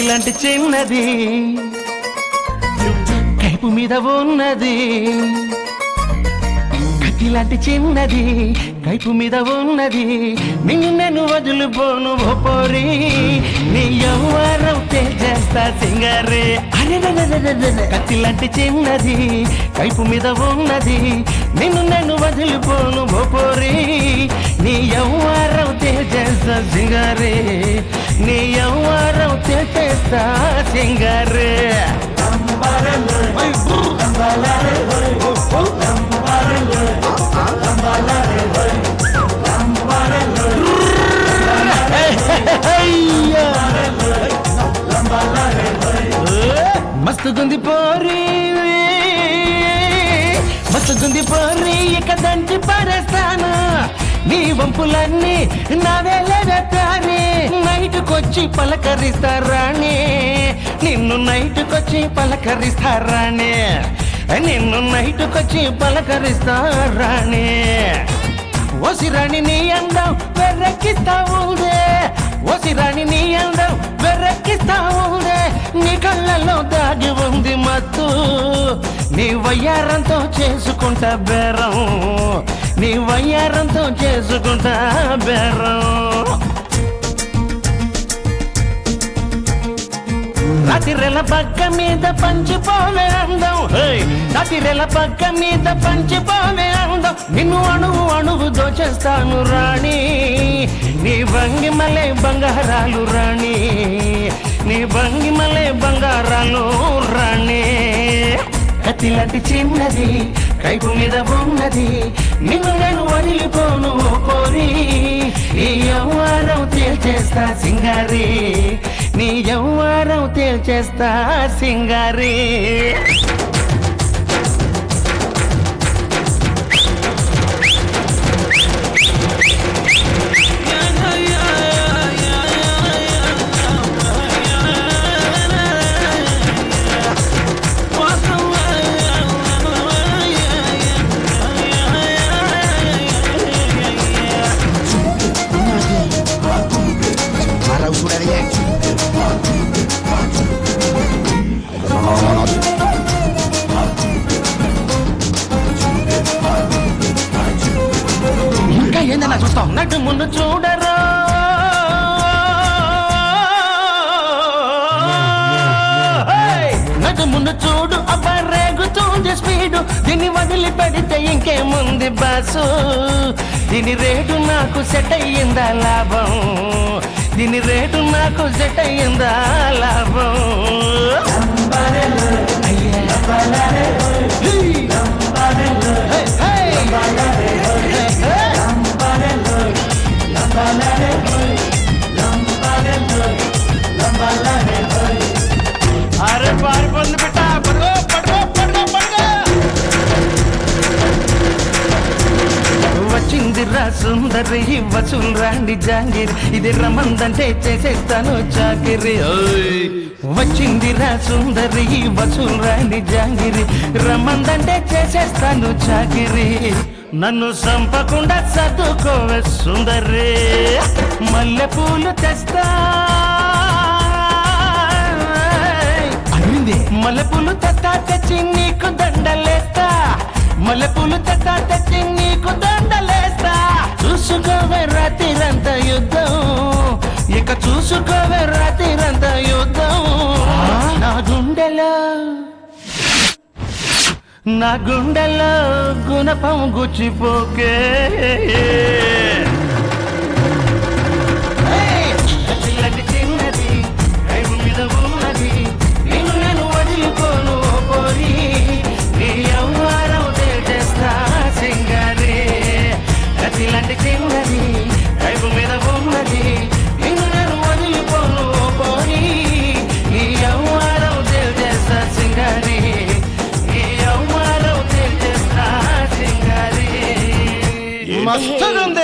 కత్తిలాంటి చిన్నది కైపు మీద ఉన్నది కత్తిలాంటి చిన్నది కైపు మీద ఉన్నది నిన్ను నేను వదిలిపోను పోరి నీ యవ్వరం చేస్తా సింగారే అరెరెరెరెరెరె. కత్తిలాంటి చిన్నది కైపు మీద ఉన్నది నిన్ను నేను వదిలిపోను పోరి నీ యవ్వరం చేస్తా సింగారే నీ యవ్వరం చేస్తా సింగారే మస్తుగుంది పోరి మస్తుగుంది పోరి ఇక దంచి పడేస్తాను నీ వంపులన్నీ నా వేలెడతానే నైట్కొచ్చి పలకరిస్తారానే నిన్ను నైట్కొచ్చి పలకరిస్తారానే నిన్ను నైట్కొచ్చి పలకరిస్తారానే ఓసిరాణి నీ అందం వెర్రెక్కిస్తా ఉందే ఓసిరాణి నీ అందం వెర్రెక్కిస్తా ఉందే నీ కళ్ళల్లో దాగి ఉంది మత్తు నీ వయ్యారంతో చేసుకుంటా బేరం నీ వయ్యారంతో చేసుకుంటా బేరం రాతిరెల పక్క మీద పంచిపోవే అందం హేయ్! రాతిరెల పక్క మీద పంచిపోవే అందం నిన్ను అణువు అణువు దోచేస్తాను రాణి నీ భంగిమలే బంగారాలు రాణి నీ భంగిమలే బంగారాలు రాణి కత్తిలాంటి చిన్నది కైపు మీద ఉన్నది నిన్ను నేను వదిలిపోను ఓ కోరి నీ యవ్వారం తేల్చేస్తా సింగారి నీ యవ్వారం తేల్చేస్తా సింగారి Para usuraria. ఇంకా ఏందన్నా చూస్తాం నటు ముందు చూడరా నటు ముందు చూడు అబ్బా రేగుతుంది స్పీడు దీన్ని వదిలి పెడితే ఇంకేముంది బాసు దీని రేటు నాకు సెట్ అయ్యిందా లాభం దీని రేటు నాకు సెట్ అయ్యిందా లాభం అయ్యా. హే, హే. హే, హే. అరే పారిపోంది బిడ్డ పడుకో పడుకో పడుకో పడుకో వచ్చిందిరా సుందరి వసూలు రాండి జాంగిరి ఇది రమందంటే చేసేస్తాను చాకిరి ఓయ్. వచ్చిందిరా సుందరి వసూలు రాండి జాంగిరి రమ్మందంటే చేసేస్తాను చాకిరి నన్ను సంపకుండా చదువుకోవే సుందరి మల్లె పూలు తెస్తా అడిగింది మల్లెపూలు తట్టా తెచ్చి నీకు దండలేస్తా మల్లెపూలు తట్టా తెచ్చి నీకు దండలేస్తా చూసుకోవే రాత్రిరంతా యుద్ధం ఇక చూసుకోవే రాత్రిరంతా యుద్ధం నా గుండెలో నా గుండెలో గుణపం గుచ్చిపోకే కత్తిలాంటి చిన్నది కైపు మీద ఉన్నది నిన్ను నేను వదిలిపోను ఓ పోరి నీ యవ్వారం తేజస్తా సింగారి కత్తిలాంటి చిన్నది కైపు మీద ఉన్నది నిన్ను నేను వదిలిపోను ఓ పోరి నీ యవ్వారం తేజస్తా సింగారి నీ యవ్వారం తేజస్తా సింగారి మస్తుగుంది